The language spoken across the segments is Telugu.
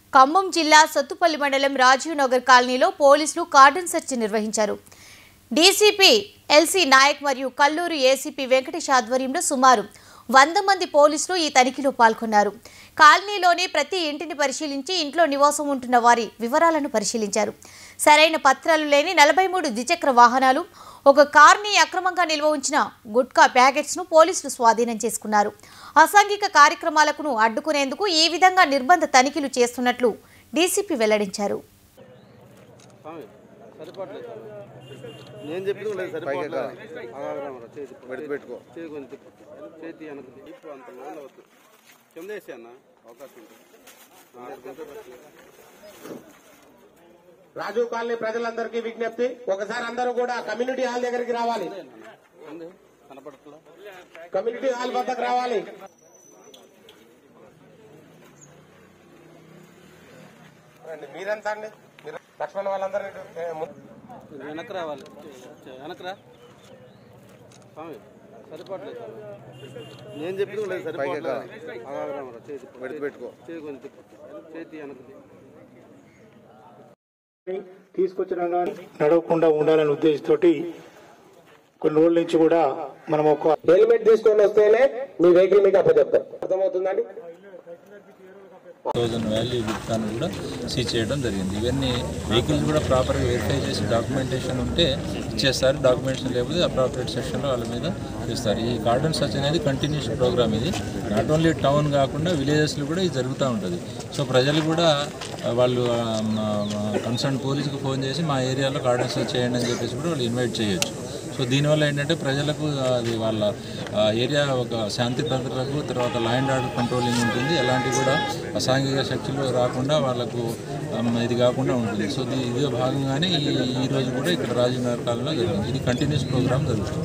ఖమ్మం జిల్లా సత్తుపల్లి మండలం రాజీవ్ నగర్ కాలనీలో పోలీసులు కార్డన్ సెర్చ్ నిర్వహించారు డీసీపీ ఎల్సీ నాయక్ మరియు కల్లూరు ఏసీపీ వెంకటేష్ ఆధ్వర్యంలో సుమారు వంద మంది పోలీసులు ఈ తనిఖీలో పాల్గొన్నారు కాలనీలోని ప్రతి ఇంటిని పరిశీలించి ఇంట్లో నివాసం ఉంటున్న వారి వివరాలను పరిశీలించారు సరైన పత్రాలు లేని నలభై మూడు ద్విచక్ర వాహనాలు ఒక కార్ని అక్రమంగా నిల్వ ఉంచిన గుట్కా ప్యాకెట్స్ను పోలీసులు స్వాధీనం చేసుకున్నారు అసాంఘిక కార్యక్రమాలకు అడ్డుకునేందుకు ఈ విధంగా నిర్బంధ తనిఖీలు చేస్తున్నట్లు డీసీపీ వెల్లడించారు స్వామి సరిపోవట్లేదు స్వామి. నేను చెప్పింది లేదు సరిపోవట్లేదు ఆగాగరా చేతి పెడితే పెట్టుకో చేతి కొంచెం తిప్పు చేతి వెనక్కి తిప్పు అంత లోన్ వద్దు కింద వేసి అన్న అవకాశం ఉంటుంది నాలుగు గంటలు వస్తుంది. రాజు కాలనీ ప్రజలందరికీ విజ్ఞప్తి ఒకసారి అందరూ కూడా కమ్యూనిటీ హాల్ దగ్గరికి రావాలి ఉంది కనపడట్లా కమ్యూనిటీ హాల్ వద్దకు రావాలి రండి, మీరెంత అండి మీరు లక్ష్మణ్ వాళ్ళందరూ ఇటు, ఏ, ముందు. మీరు వెనక్కి రావాలి చే- వెనక్కి రా స్వామి సరిపోవట్లేదు స్వామి. నేను చెప్పింది లేదు సరిపోవట్లేదు ఆగాగరా చేతి పెడితే పెట్టుకో చేతి కొంచెం తిప్పు చేతి వెనక్కి తిప్పు. తీసుకొచ్చినా కానీ నడవకుండా ఉండాలనే ఉద్దేశంతో కొన్ని రోజుల నుంచి కూడా మనం ఒక హెల్మెట్ తీసుకొని వస్తేనే మీ వెహికల్ మీకు అప్పచెప్తాం అర్థమవుతుందండి థౌజండ్ వాల్యూ గుట్కాను కూడా సీజ్ చేయడం జరిగింది ఇవన్నీ వెహికల్స్ కూడా ప్రాపర్గా వెరిఫై చేసి డాక్యుమెంటేషన్ ఉంటే ఇచ్చేస్తారు డాక్యుమెంటేషన్ లేకపోతే అప్రాపరేట్ సెక్షన్లో వాళ్ళ మీద ఇస్తారు ఈ కార్డన్ సర్చ్ అనేది కంటిన్యూస్ ప్రోగ్రామ్ ఇది నాట్ ఓన్లీ టౌన్ కాకుండా విలేజెస్లో కూడా ఇది జరుగుతూ ఉంటుంది సో ప్రజలు కూడా ఆ, వాళ్ళు కన్సర్న్ పోలీస్కి ఫోన్ చేసి మా ఏరియాలో కార్డన్ సర్చ్ చేయండి అని చెప్పేసి కూడా వాళ్ళు ఇన్వైట్ చేయొచ్చు సో దీనివల్ల ఏంటంటే ప్రజలకు అది వాళ్ళ ఆ, ఏరియా ఒక శాంతి భద్రతలకు తర్వాత లా అండ్ ఆర్డర్ కంట్రోలింగ్ ఉంటుంది ఎలాంటి కూడా అసాంఘిక శక్తులు రాకుండా వాళ్ళకు ఆమ్, ఇది కాకుండా ఉంటుంది సో దీ- ఇదే భాగంగానే ఈ ఈ రోజు కూడా ఇక్కడ రాజీవ్ నగర్ కాలంలో జరిగింది ఇది కంటిన్యూస్ ప్రోగ్రామ్ జరుగుతుంది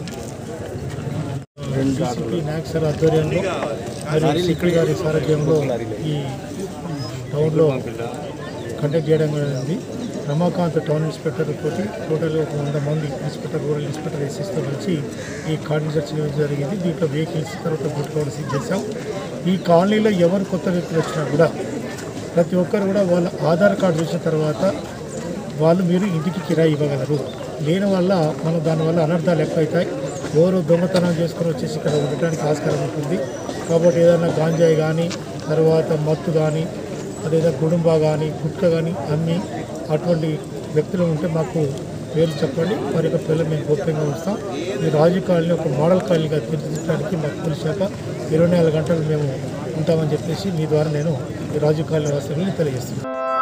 డీసీపీ నాయక్ సార్ ఆధ్వర్యంలో మరియు సిక్కడి గారి సారథ్యంలో ఈ టౌన్లో కండక్ట్ చేయడం జరిగింది రమాకాంత్ టౌన్ ఇన్స్పెక్టర్ తోటి టోటల్ ఒక వంద మంది ఇన్స్పెక్టర్ రూరల్ ఇన్స్పెక్టర్ ఎస్ఎస్తో కలిసి ఈ కార్డు సెర్చ్ చేయడం జరిగింది దీంట్లో వెహికల్స్ తర్వాత గుడ్ కూడా సీజ్ చేశాం ఈ కాలనీలో ఎవరు కొత్త వ్యక్తులు వచ్చినా కూడా ప్రతి ఒక్కరు కూడా వాళ్ళ ఆధార్ కార్డు చూసిన తర్వాత వాళ్ళు మీరు ఇంటికి కిరాయి ఇవ్వగలరు లేని వల్ల మనం దానివల్ల అనర్థాలు ఎక్కువ అవుతాయి ఎవరు దొంగతనం చేసుకొని వచ్చేసి ఇక్కడ ఉండటానికి ఆస్కారం ఉంటుంది కాబట్టి ఏదైనా గాంజాయి కానీ తర్వాత మత్తు కానీ అదేదో గుడుంబా కానీ గుట్క కానీ అన్నీ అటువంటి వ్యక్తులు ఉంటే మాకు పేరు చెప్పండి వారి యొక్క పిల్లలు మేము గోప్యంగా వస్తాం ఈ రాజు కాలనీ ఒక మోడల్ కాలనీగా తీర్చిదిద్దడానికి మా పోలీస్ శాఖ ఇరవై నాలుగు గంటలు మేము ఉంటామని చెప్పేసి మీ ద్వారా నేను ఈ రాజు కాలనీ వాస్తవాన్ని తెలియజేస్తున్నాను